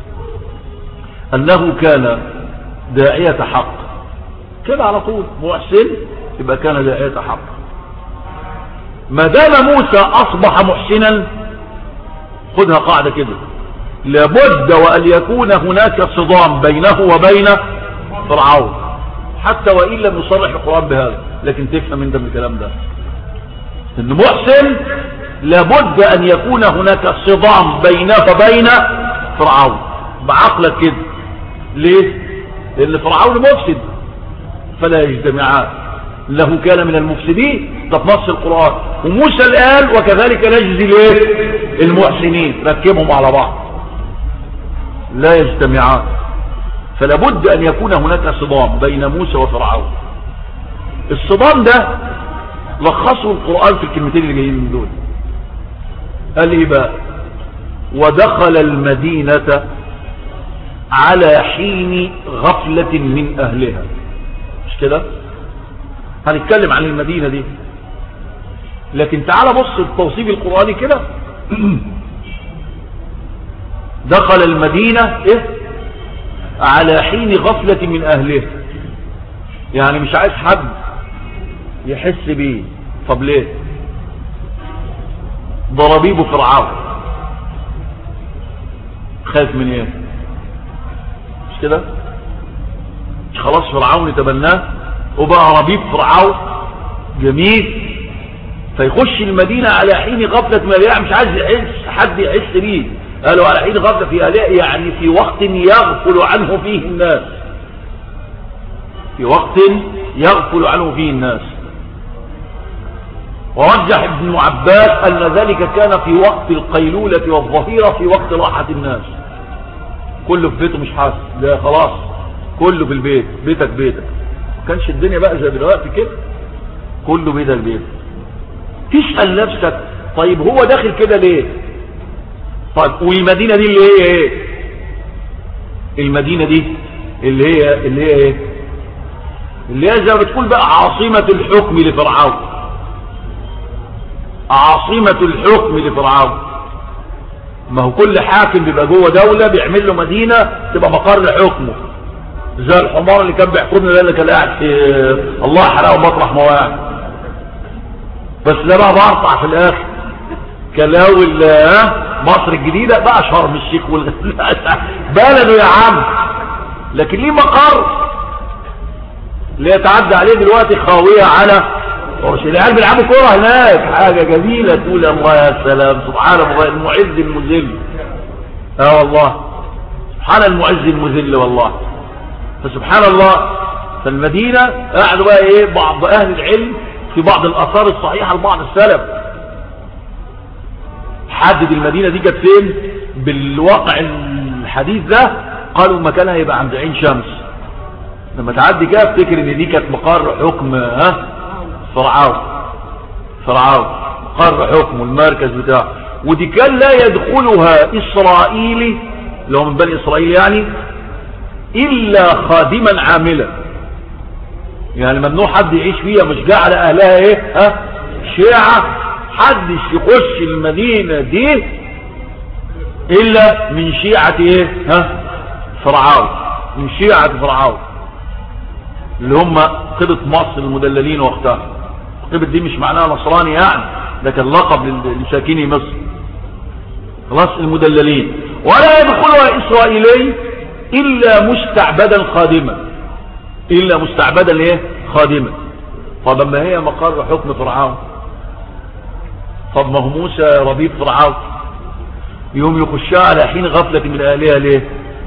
أنه كان داعية حق كده على طول محسن يبقى كان داعية حق ما دام موسى أصبح محسنا خدها قاعدة كده لابد وأن يكون هناك صدام بينه وبين فرعون حتى وإن لم يصرح القرآن بهذا لكن تفهم انت من الكلام ده ان محسن لابد ان يكون هناك صدام بينه وبين فرعون بعقلك كده ليه لان فرعون مفسد فلا يجتمعان له كان من المفسدين ده في نص القرآن وموسى الآن وكذلك نجزي ليه المحسنين ركبهم على بعض لا يجتمعان فلابد ان يكون هناك صدام بين موسى وفرعون الصدام ده لخصوا القرآن في الكلمتين اللي جايين من دول قال ايه بقى ودخل المدينة على حين غفلة من اهلها مش كده هنتكلم عن المدينة دي لكن تعال بص التوصيف القرآني كده دخل المدينة ايه على حين غفلة من اهلها يعني مش عايز حد يحس بيه طب ليه ضربيب فرعون خايف من ايه مش كده مش خلاص فرعون يتبناه وبقى ربيب فرعون جميل فيخش المدينة على حين غفلة مليئة مش عايز يحس حد يحس بيه قالوا على حين غفلة في ألاء يعني في وقت يغفل عنه فيه الناس في وقت يغفل عنه فيه الناس ورجح ابن عباس أن ذلك كان في وقت القيلولة والظهيرة في وقت راحة الناس كله في بيته مش حاسس ده خلاص كله في البيت بيتك بيتك ما كانش الدنيا بقى زي دلوقتي كده كله بيتك بيتك تسأل نفسك طيب هو داخل كده ليه طيب والمدينة دي اللي هي ايه المدينة دي اللي هي اللي هي ايه اللي هي زي ما بتقول بقى عاصمة الحكم لفرعون عاصمة الحكم لفرعون ما هو كل حاكم بيبقى جوه دولة بيعمل له مدينة تبقى مقر حكمه زي الحمار اللي كان بيحكمنا ده اللي كان قاعد في الله حرقه مطرح ما واقع بس ده بقى برطع في الاخر كلاوي مصر الجديدة بقى شرم الشيخ وال... بلده يا عم لكن ليه مقر اللي يتعدى عليه دلوقتي خاوية على العيال بيلعبوا كوره هناك حاجة جميلة تقول الله يا سلام سبحان الله المعز المذل اه والله سبحان المعز المذل والله فسبحان الله فالمدينة قاعدوا بقى ايه بعض اهل العلم في بعض الاثار الصحيحة لبعض السلف حدد المدينة دي كانت فين بالواقع الحديث ده قالوا مكانها يبقى عند عين شمس لما تعدي كده افتكر ان دي كانت مقر حكم ها فرعون فرعون مقر حكم المركز بتاعه ودي كان لا يدخلها اسرائيلي اللي هو من بني اسرائيل يعني الا خادما عاملا يعني ممنوع حد يعيش فيها مش جعل اهلها ايه ها شيعة حدش يخش المدينة دي الا من شيعة ايه ها فرعون من شيعة فرعون اللي هم قبط مصر المدللين وقتها قبط دي مش معناها نصراني يعني ده كان لقب لساكني مصر خلاص المدللين ولا يدخلها اسرائيلي الا مستعبدا خادما الا مستعبدا ايه خادما طب ما هي مقر حكم فرعون طب ما هو موسى ربيب فرعون يوم يخشها على حين غفلة من آلهة ليه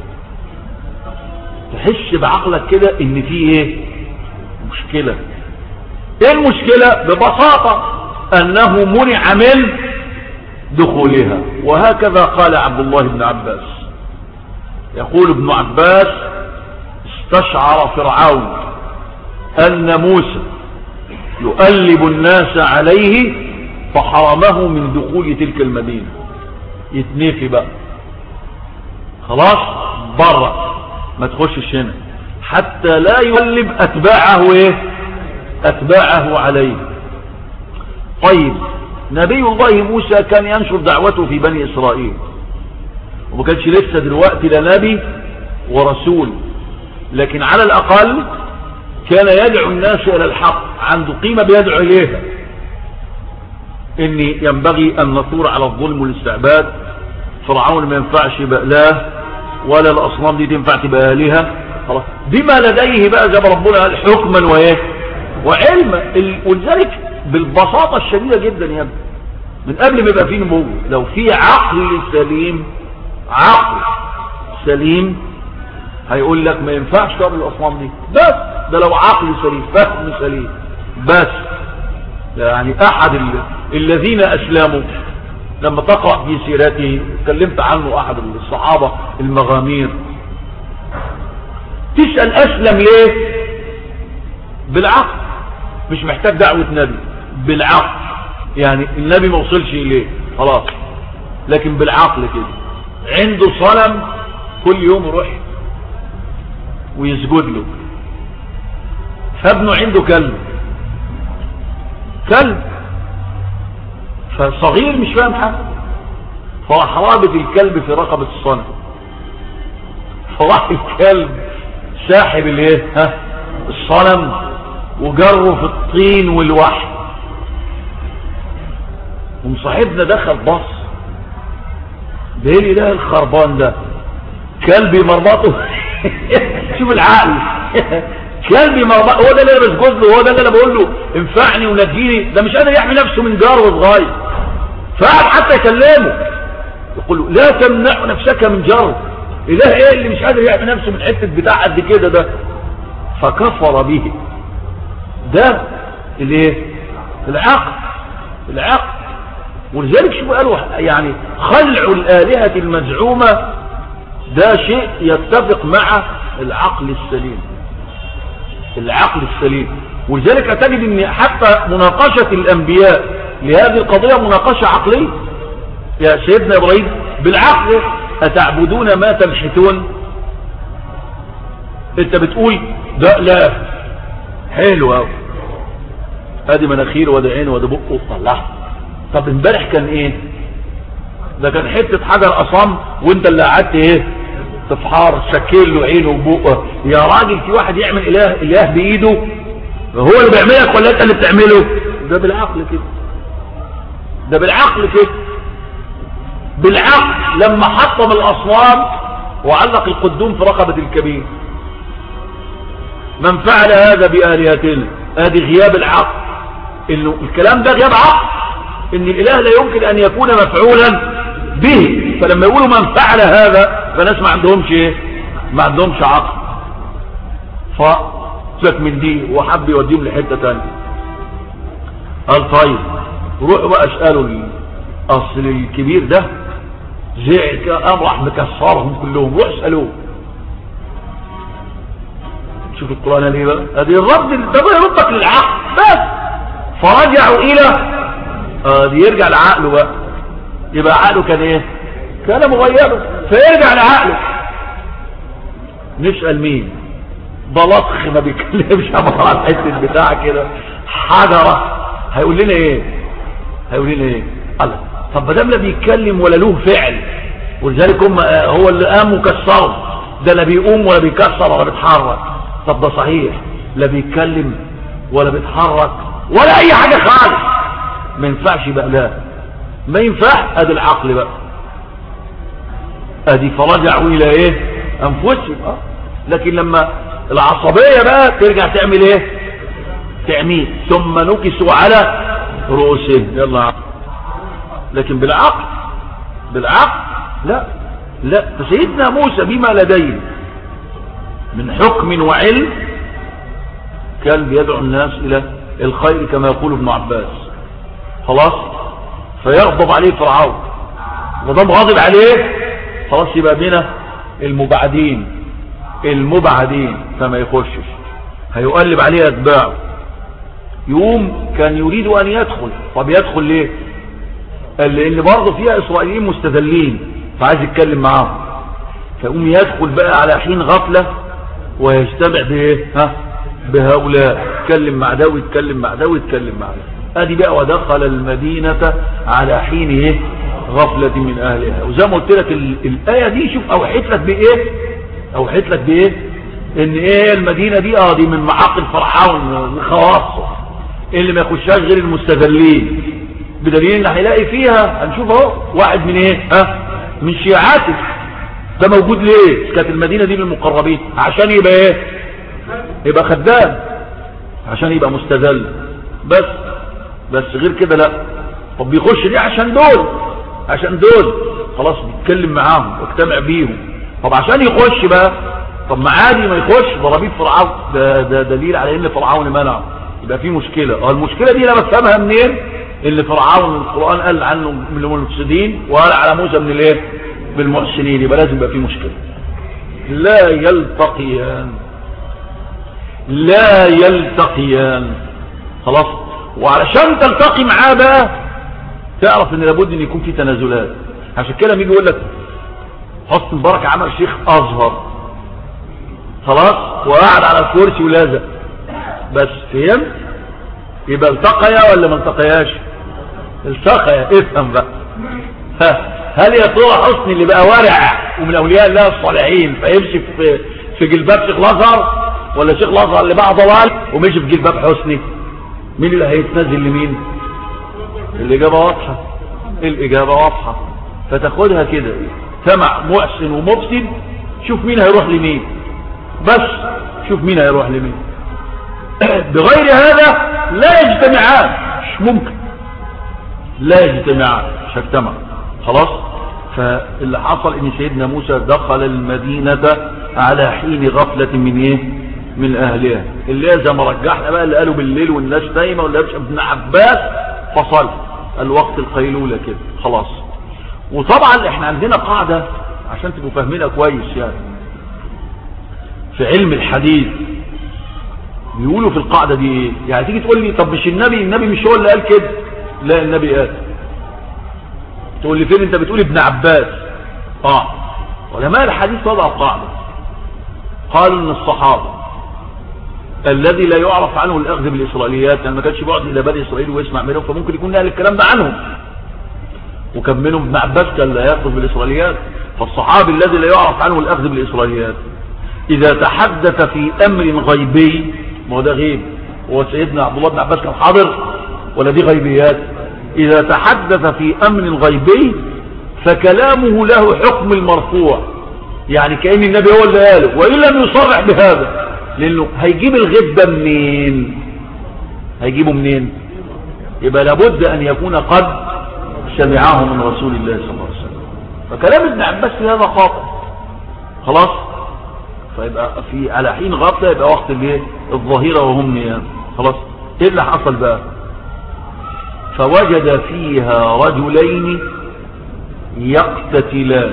تحس بعقلك كده ان في ايه مشكلة ايه المشكلة ببساطة انه منع من دخولها وهكذا قال عبد الله بن عباس يقول ابن عباس استشعر فرعون أن موسى يؤلب الناس عليه فحرمه من دخول تلك المدينة يتنفي بقى خلاص بره ما تخشش هنا حتى لا يؤلب أتباعه إيه أتباعه عليه طيب نبي الله موسى كان ينشر دعوته في بني إسرائيل وما كانش لسه دلوقتي لا نبي ورسول لكن على الأقل كان يدعو الناس إلى الحق عنده قيمة بيدعو إليها إني ينبغي أن نثور على الظلم والاستعباد فرعون ما ينفعش بألاه ولا الأصنام دي تنفع تبقى آلهة خلاص بما لديه بقى زي ما ربنا قال حكما وإيه وعلما ولذلك بالبساطة الشديدة جدا يا ابني من قبل ما يبقى فيه نبوة لو في عقل سليم عقل سليم هيقول لك ما ينفعش تعمل الاصنام دي بس ده لو عقل سليم فهم سليم بس يعني احد الذين اسلموا لما تقرأ في سيرته اتكلمت عنه احد الصحابة المغامير تسأل اسلم ليه بالعقل مش محتاج دعوة نبي بالعقل يعني النبي ما وصلش اليه خلاص لكن بالعقل كده عنده صنم كل يوم يروح ويسجد له فابنه عنده كلب كلب فصغير مش فاهم حاجه فراح رابط الكلب في رقبة الصنم فراح الكلب ساحب الايه ها الصنم وجره في الطين والوحي ومصاحبنا دخل بص ده ايه الاله الخربان ده كلبي مربطه شوف العقل كلبي مربطه هو ده اللي انا بسجد له هو ده اللي انا بقول له انفعني ونجيني ده مش قادر يحمي نفسه من جار وصغير فقعد حتى يكلمه يقول له لا تمنع نفسك من جار اله ايه اللي مش قادر يحمي نفسه من حته بتاع قد كده ده فكفر به ده الايه العقل العقل ولذلك شو قالوا يعني خلع الآلهة المزعومة ده شيء يتفق مع العقل السليم العقل السليم ولذلك أتجد أن حتى مناقشة الأنبياء لهذه القضية مناقشة عقلية يا سيدنا إبراهيم بالعقل أتعبدون ما تنحتون انت بتقول ده لا حلو قوي ادي مناخير وادي عين وادي بقه طلعت طب امبارح كان ايه ده كان حتة حجر اصم وانت اللي قعدت ايه تفحار شكل له عينه وبقه يا راجل في واحد يعمل اله اله بايده هو اللي بيعملك ولا انت اللي بتعمله ده بالعقل كده ده بالعقل كده بالعقل لما حطم الاصنام وعلق القدوم في رقبة الكبير من فعل هذا بآلهتنا ادي غياب العقل انه الكلام ده غياب عقل ان الاله لا يمكن ان يكون مفعولا به فلما يقولوا من فعل هذا فناس ما عندهمش ايه ما عندهمش عقل فسك من دي وحب يوديهم لحتة تانية قال طيب روحوا بقى اسألوا اصل الكبير ده زعل قام راح مكسرهم كلهم روح اسألوه شوف القرآن ليه بقى هذه الرد ده يردك للعقل بس فرجعوا الى اه دي يرجع لعقله بقى يبقى عقله كان ايه كان مغيره فيرجع لعقله نسأل مين بلطخ ما بيتكلمش عبارة حتة بتاع كده حجرة هيقول لنا ايه هيقول لنا ايه الله طب ما دام لا بيتكلم ولا له فعل ولذلك هم هو اللي قام وكسره ده لا بيقوم ولا بيكسر ولا بيتحرك طب ده صحيح لا بيتكلم ولا بيتحرك ولا اي حاجة خالص ما ينفعش بقى لا ما ينفع ادي العقل بقى ادي فرجعوا الى ايه انفسهم اه لكن لما العصبية بقى ترجع تعمل ايه تعميل ثم نكسوا على رؤوسهم يلا لكن بالعقل بالعقل لا لا فسيدنا موسى بما لديه من حكم وعلم كان بيدعو الناس الى الخير كما يقول ابن عباس خلاص فيغضب عليه فرعون ودام غاضب عليه خلاص يبقى بنا المبعدين المبعدين فما يخشش هيقلب عليه اتباعه يوم كان يريد ان يدخل طب يدخل ليه قال لان برضه فيها اسرائيليين مستذلين فعايز يتكلم معاهم فيقوم يدخل بقى على حين غفلة ويجتمع بايه ها بهؤلاء يتكلم مع ده ويتكلم مع ده ويتكلم مع ده ادي بقى ودخل المدينة على حين ايه غفلة من اهلها وزي ما قلت لك الايه دي شوف اوحيت لك بايه اوحيت لك بايه ان ايه المدينة دي اه دي من معاقل فرحاون خواصه اللي ما يخشهاش غير المستذلين بدليل ان هيلاقي فيها هنشوف اهو واحد من ايه ها من شيعاته ده موجود ليه كانت المدينة دي للمقربين عشان يبقى ايه يبقى خدام عشان يبقى مستذل بس بس غير كده لا طب بيخش ليه عشان دول عشان دول خلاص بيتكلم معاهم واجتمع بيهم طب عشان يخش بقى طب ما عادي ما يخش ضربيب فرعون ده, ده دليل على ان فرعون منع يبقى في مشكلة اه المشكلة دي انا بفهمها منين اللي فرعون القرآن قال عنه من المفسدين وقال على موسى من الايه بالمحسنين يبقى لازم يبقى في مشكلة لا يلتقيان لا يلتقيان خلاص وعلشان تلتقي معاه بقى تعرف ان لابد ان يكون في تنازلات عشان كده يجي يقول لك حسن مبارك عمل شيخ ازهر خلاص وقعد على الكرسي ولازق بس فهم يبقى التقيا ولا ما التقياش التقيا افهم بقى ها هل يا ترى حسني اللي بقى ورع ومن اولياء الله الصالحين فيمشي في في جلباب شيخ الازهر ولا شيخ الازهر اللي بقى ضلال ومشي في جلباب حسني مين اللي هيتنزل لمين الاجابه واضحه الاجابه واضحه فتاخدها كده سمع محسن ومفسد شوف مين هيروح لمين بس شوف مين هيروح لمين بغير هذا لا يجتمعان مش ممكن لا يجتمعان مش هجتمع خلاص فاللي حصل ان سيدنا موسى دخل المدينة على حين غفلة من ايه من اهلها اللي زي ما رجحنا بقى اللي قالوا بالليل والناس نايمه واللي قالوا ابن عباس فصل الوقت القيلولة كده خلاص وطبعا احنا عندنا قاعدة عشان تبقوا فاهمينها كويس يعني في علم الحديث بيقولوا في القاعدة دي ايه يعني تيجي تقول لي طب مش النبي النبي مش هو اللي قال كده لا النبي قال تقول لي فين انت بتقول ابن عباس اه علماء الحديث وضعوا قاعدة قالوا ان الصحابة الذي لا يعرف عنه الاخذ بالاسرائيليات يعني ما كانش بعد الى بني اسرائيل ويسمع منهم فممكن يكون نقل الكلام ده عنهم وكان منهم ابن عباس كان لا ياخذ بالاسرائيليات فالصحابي الذي لا يعرف عنه الاخذ بالاسرائيليات اذا تحدث في امر غيبي ما هو ده غيب هو سيدنا عبد الله بن عباس كان حاضر ولا دي غيبيات إذا تحدث في أمر غيبي فكلامه له حكم المرفوع يعني كأن النبي هو اللي قاله وإن لم يصرح بهذا لأنه هيجيب الغيب ده منين هيجيبه منين يبقى لابد أن يكون قد سمعه من رسول الله صلى الله عليه وسلم فكلام ابن عباس في هذا خاطئ خلاص فيبقى في على حين غفله يبقى وقت الايه الظهيره وهم نيام خلاص ايه اللي حصل بقى فوجد فيها رجلين يقتتلان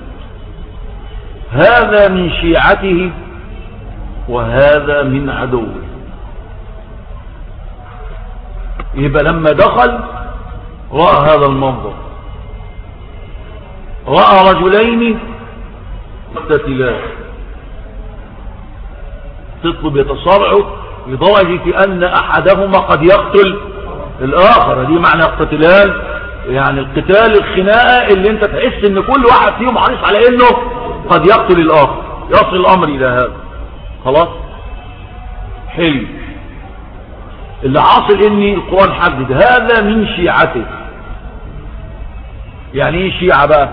هذا من شيعته وهذا من عدوه يبقى لما دخل رأى هذا المنظر رأى رجلين يقتتلان تطلب يتصارعوا لدرجة أن أحدهما قد يقتل الآخر دي معنى اقتتلان يعني القتال الخناقة اللي انت تحس ان كل واحد فيهم حريص على انه قد يقتل الآخر يصل الأمر إلى هذا خلاص حلو اللي حاصل ان القرآن حدد هذا من شيعته يعني ايه شيعة بقى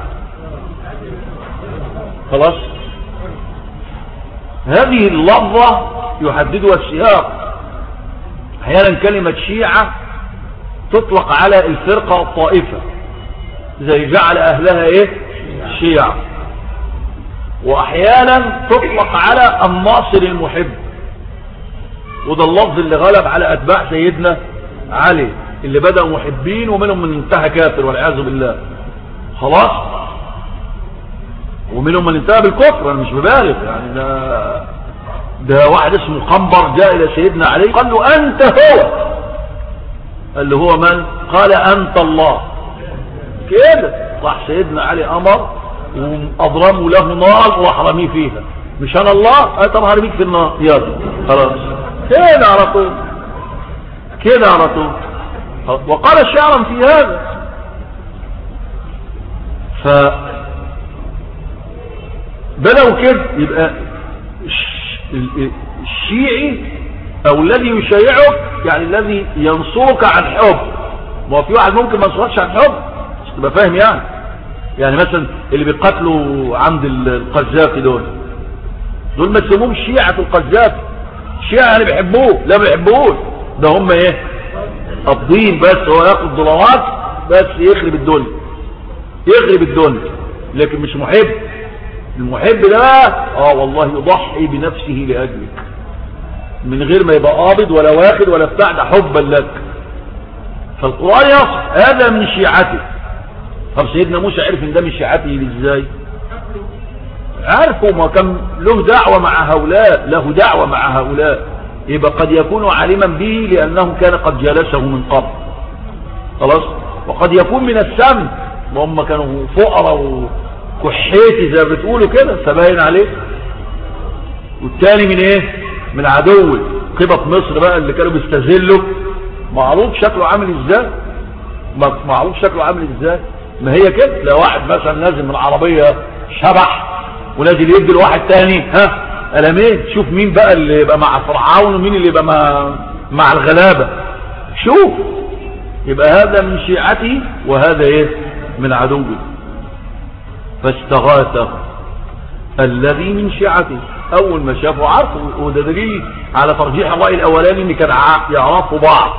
خلاص هذه اللفظة يحددها السياق احيانا كلمة شيعة تطلق على الفرقة الطائفة زي جعل اهلها ايه شيعة واحيانا تطلق على الناصر المحب وده اللفظ اللي غلب على اتباع سيدنا علي اللي بدأوا محبين ومنهم من انتهى كافر والعياذ بالله خلاص ومنهم من انتهى بالكفر انا مش ببالغ يعني ده ده واحد اسمه قنبر جاء الى سيدنا علي قال له انت هو قال له هو من قال انت الله كده راح سيدنا علي امر واضرموا له نار وراح رميه فيها مش انا الله اه طب هرميك في النار يلا خلاص كده على طول كده على طول وقال شعرا في هذا ف بلو كده يبقى الشيعي او الذي يشيعك يعني الذي ينصرك عن حب ما في واحد ممكن ما ينصركش عن حب تبقى فاهم يعني يعني مثلا اللي بيقاتلوا عند القذافي دول دول ما تسموهم شيعة القذافي الشيعة يعني بيحبوه لا بيحبوه ده هم ايه قابضين بس هو ياخد دولارات بس يخرب الدنيا يخرب الدنيا لكن مش محب المحب ده اه والله يضحي بنفسه لأجلك من غير ما يبقى قابض ولا واخد ولا بتاع ده حبا لك فالقرآن يصف هذا من شيعته طب سيدنا موسى عرف ان ده من شيعته ازاي عارفه ما كان له دعوة مع هؤلاء له دعوة مع هؤلاء يبقى قد يكون عالما به لأنه كان قد جلسه من قبل خلاص وقد يكون من السم وهم كانوا فقراء وكحيتي زي ما بتقولوا كده فباين عليه والتاني من ايه من عدو قبط مصر بقى اللي كانوا بيستذلوا معروف شكله عامل ازاي معروف شكله عامل ازاي ما هي كده لو واحد مثلا نازل من عربية شبح ونازل يدي لواحد تاني ها قلمين شوف مين بقى اللي يبقى مع فرعون ومين اللي يبقى مع, مع الغلابة شوف يبقى هذا من شيعتي وهذا ايه من عدوه فاستغاثه الذي من شيعته اول ما شافه عرفه وده دليل على ترجيح الرأي الاولاني ان كان يعرفوا بعض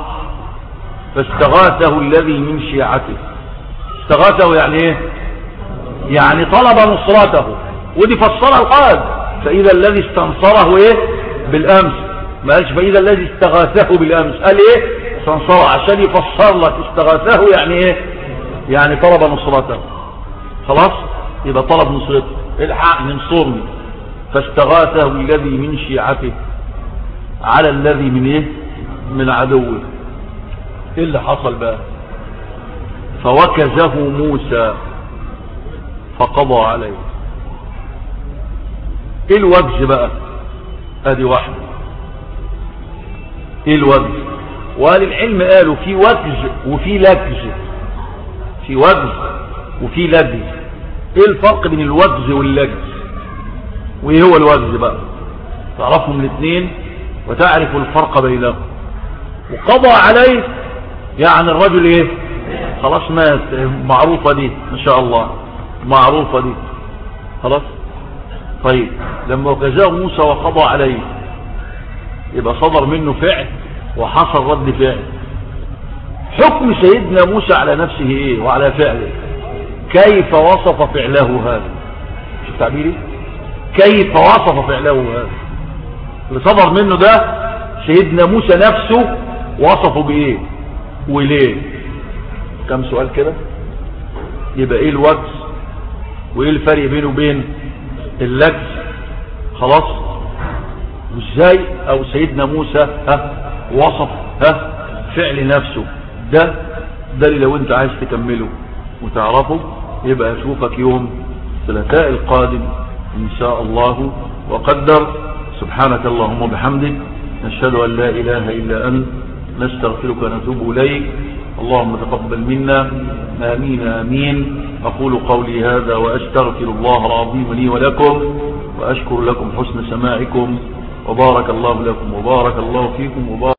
فاستغاثه الذي من شيعته استغاثه يعني ايه يعني طلب نصرته ودي فسرها القائد فاذا الذي استنصره ايه بالامس ما قالش فاذا الذي استغاثه بالامس قال ايه استنصره عشان يفسر لك استغاثه يعني ايه يعني طلب نصرته خلاص يبقى طلب نصرته الحق ننصرني فاستغاثه الذي من شيعته على الذي من ايه من عدوه ايه اللي حصل بقى فوكزه موسى فقضى عليه ايه الوجز بقى ادي واحدة ايه الوجز وقال العلم قالوا في وجز وفي لجز في وجز وفي لجز ايه الفرق بين الوجز واللجز وايه هو الوجز بقى تعرفهم الاثنين وتعرف الفرق بينهم وقضى عليه يعني الرجل ايه خلاص مات معروفة دي ان شاء الله معروفة دي خلاص طيب لما وكزاه موسى وقضى عليه يبقى صدر منه فعل وحصل رد فعل حكم سيدنا موسى على نفسه ايه وعلى فعله كيف وصف فعله هذا شوف تعبيري كيف وصف فعله هذا اللي صدر منه ده سيدنا موسى نفسه وصفه بايه وليه كم سؤال كده يبقى ايه الوجز وايه الفرق بينه وبين اللجز خلاص وازاي او سيدنا موسى ها وصف ها فعل نفسه ده ده اللي لو انت عايز تكمله وتعرفه يبقى اشوفك يوم الثلاثاء القادم ان شاء الله وقدر سبحانك اللهم وبحمدك نشهد ان لا اله الا انت نستغفرك ونتوب اليك اللهم تقبل منا آمين آمين أقول قولي هذا وأستغفر الله العظيم لي ولكم وأشكر لكم حسن سماعكم وبارك الله لكم وبارك الله فيكم وبارك